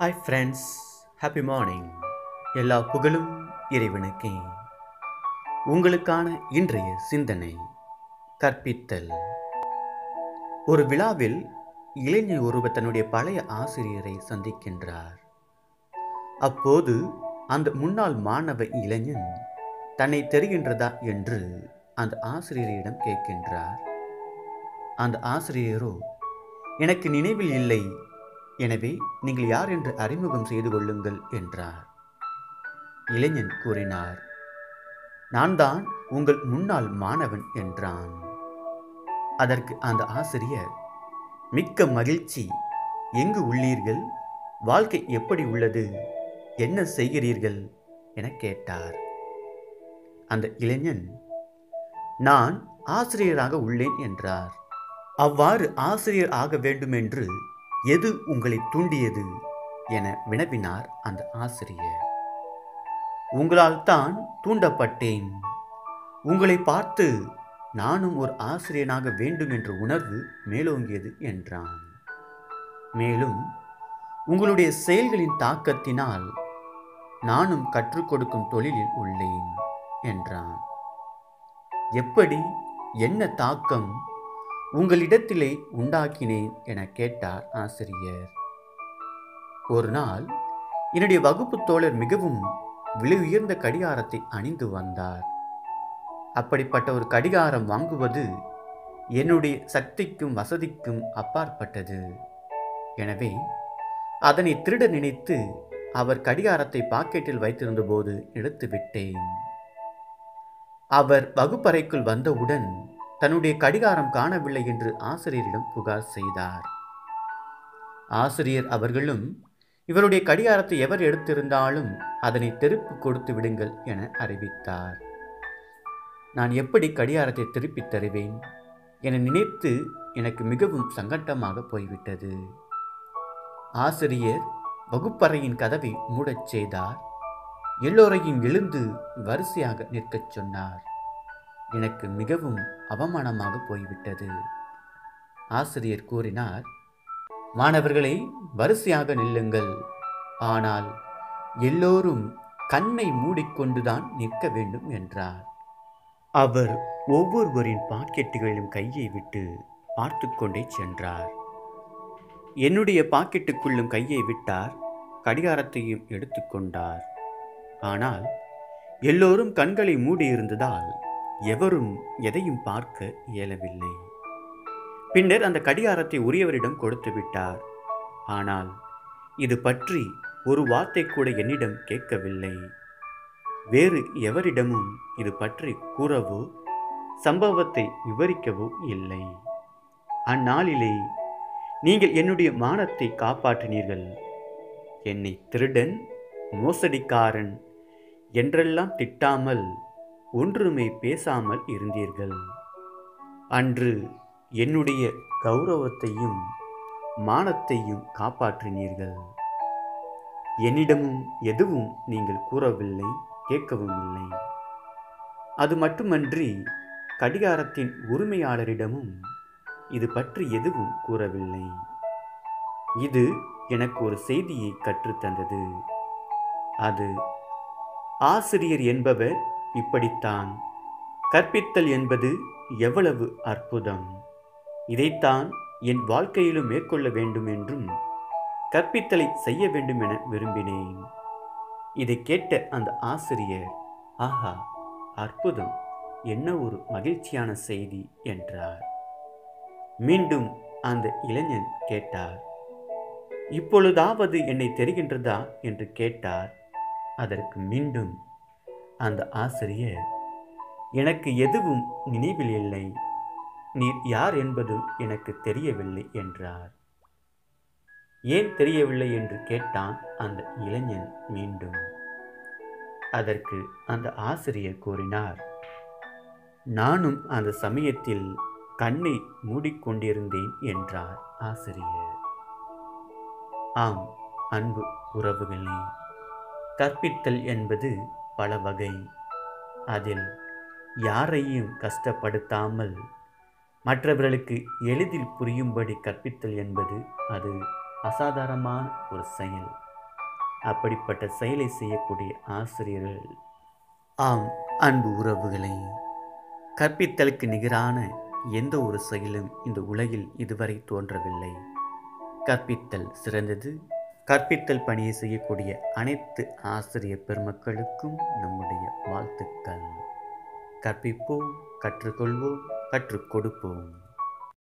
hi friends happy morning எல்லா புகழும் இறைவனுக்கே உங்களுக்கான இன்றைய சிந்தனை கற்பித்தல் ஒரு விழாவில் இளைஞர் ஒருவர் தன்னுடைய பழைய ஆசிரியரை சந்திக்கின்றார் அப்போது அந்த முன்னாள் மாணவ இளைஞன் தன்னை தெரிகின்றதா என்று அந்த ஆசிரியரிடம் கேட்கின்றார் அந்த ஆசிரியரோ எனக்கு நினைவில் இல்லை எனவே நீங்கள் யார் என்று அறிமுகம் செய்து கொள்ளுங்கள் என்றார் இளைஞன் கூறினார் நான் தான் உங்கள் முன்னாள் மாணவன் என்றான் அதற்கு அந்த ஆசிரியர் மிக்க மகிழ்ச்சி எங்கு உள்ளீர்கள் வாழ்க்கை எப்படி உள்ளது என்ன செய்கிறீர்கள் என கேட்டார் அந்த இளைஞன் நான் ஆசிரியராக உள்ளேன் என்றார் அவ்வாறு ஆசிரியர் ஆக வேண்டுமென்று எது உங்களை தூண்டியது என வினவினார் அந்த ஆசிரியர் உங்களால் தான் தூண்டப்பட்டேன் உங்களை பார்த்து நானும் ஒரு ஆசிரியனாக வேண்டும் என்ற உணர்வு மேலோங்கியது என்றான் மேலும் உங்களுடைய செயல்களின் தாக்கத்தினால் நானும் கற்றுக் கொடுக்கும் தொழிலில் உள்ளேன் என்றான் எப்படி என்ன தாக்கம் உங்களிடத்திலே உண்டாக்கினேன் என கேட்டார் ஆசிரியர் ஒரு நாள் என்னுடைய வகுப்பு தோழர் மிகவும் விலை உயர்ந்த கடிகாரத்தை அணிந்து வந்தார் அப்படிப்பட்ட ஒரு கடிகாரம் வாங்குவது என்னுடைய சக்திக்கும் வசதிக்கும் அப்பாற்பட்டது எனவே அதனை திருட நினைத்து அவர் கடிகாரத்தை பாக்கெட்டில் வைத்திருந்த போது எடுத்து விட்டேன் அவர் வகுப்பறைக்குள் வந்தவுடன் தன்னுடைய கடிகாரம் காணவில்லை என்று ஆசிரியரிடம் புகார் செய்தார் ஆசிரியர் அவர்களும் இவருடைய கடிகாரத்தை எவர் எடுத்திருந்தாலும் அதனை திருப்பி கொடுத்து விடுங்கள் என அறிவித்தார் நான் எப்படி கடிகாரத்தை திருப்பித் தருவேன் என நினைத்து எனக்கு மிகவும் சங்கட்டமாக போய்விட்டது ஆசிரியர் வகுப்பறையின் கதவை மூடச் செய்தார் எல்லோரையும் எழுந்து வரிசையாக நிற்கச் சொன்னார் எனக்கு மிகவும் அவமானமாக போய்விட்டது ஆசிரியர் கூறினார் மாணவர்களை வரிசையாக நில்லுங்கள் ஆனால் எல்லோரும் கண்ணை மூடிக்கொண்டுதான் நிற்க வேண்டும் என்றார் அவர் ஒவ்வொருவரின் பாக்கெட்டுகளிலும் கையை விட்டு பார்த்து கொண்டே சென்றார் என்னுடைய பாக்கெட்டுக்குள்ளும் கையை விட்டார் கடிகாரத்தையும் எடுத்துக்கொண்டார் ஆனால் எல்லோரும் கண்களை மூடியிருந்ததால் எவரும் எதையும் பார்க்க இயலவில்லை பின்னர் அந்த கடிகாரத்தை உரியவரிடம் கொடுத்து விட்டார் ஆனால் இது பற்றி ஒரு வார்த்தை கூட என்னிடம் கேட்கவில்லை வேறு எவரிடமும் இது பற்றி கூறவோ சம்பவத்தை விவரிக்கவோ இல்லை அந்நாளிலே நீங்கள் என்னுடைய மானத்தை காப்பாற்றினீர்கள் என்னை திருடன் மோசடிக்காரன் என்றெல்லாம் திட்டாமல் ஒன்றுமே பேசாமல் இருந்தீர்கள் அன்று என்னுடைய கௌரவத்தையும் மானத்தையும் காப்பாற்றினீர்கள் என்னிடமும் எதுவும் நீங்கள் கூறவில்லை கேட்கவும் இல்லை அது மட்டுமன்றி கடிகாரத்தின் உரிமையாளரிடமும் இது பற்றி எதுவும் கூறவில்லை இது எனக்கு ஒரு செய்தியை கற்றுத்தந்தது அது ஆசிரியர் என்பவர் இப்படித்தான் கற்பித்தல் என்பது எவ்வளவு அற்புதம் இதைத்தான் என் வாழ்க்கையிலும் மேற்கொள்ள வேண்டும் என்றும் கற்பித்தலை செய்ய வேண்டும் என விரும்பினேன் இதை கேட்ட அந்த ஆசிரியர் ஆஹா அற்புதம் என்ன ஒரு மகிழ்ச்சியான செய்தி என்றார் மீண்டும் அந்த இளைஞன் கேட்டார் இப்பொழுதாவது என்னை தெரிகின்றதா என்று கேட்டார் அதற்கு மீண்டும் அந்த ஆசிரியர் எனக்கு எதுவும் நினைவில் இல்லை நீர் யார் என்பது எனக்கு தெரியவில்லை என்றார் ஏன் தெரியவில்லை என்று கேட்டான் அந்த இளைஞன் மீண்டும் அதற்கு அந்த ஆசிரியர் கூறினார் நானும் அந்த சமயத்தில் கண்ணை மூடிக்கொண்டிருந்தேன் என்றார் ஆசிரியர் ஆம் அன்பு உறவுகளே கற்பித்தல் என்பது பல வகை அதில் யாரையும் கஷ்டப்படுத்தாமல் மற்றவர்களுக்கு எளிதில் புரியும்படி கற்பித்தல் என்பது அது அசாதாரணமான ஒரு செயல் அப்படிப்பட்ட செயலை செய்யக்கூடிய ஆசிரியர்கள் ஆம் அன்பு உறவுகளை கற்பித்தலுக்கு நிகரான எந்த ஒரு செயலும் இந்த உலகில் இதுவரை தோன்றவில்லை கற்பித்தல் சிறந்தது கற்பித்தல் பணியை செய்யக்கூடிய அனைத்து ஆசிரியர் பெருமக்களுக்கும் நம்முடைய வாழ்த்துக்கள் கற்பிப்போம் கற்றுக்கொள்வோம் கற்றுக் கொடுப்போம்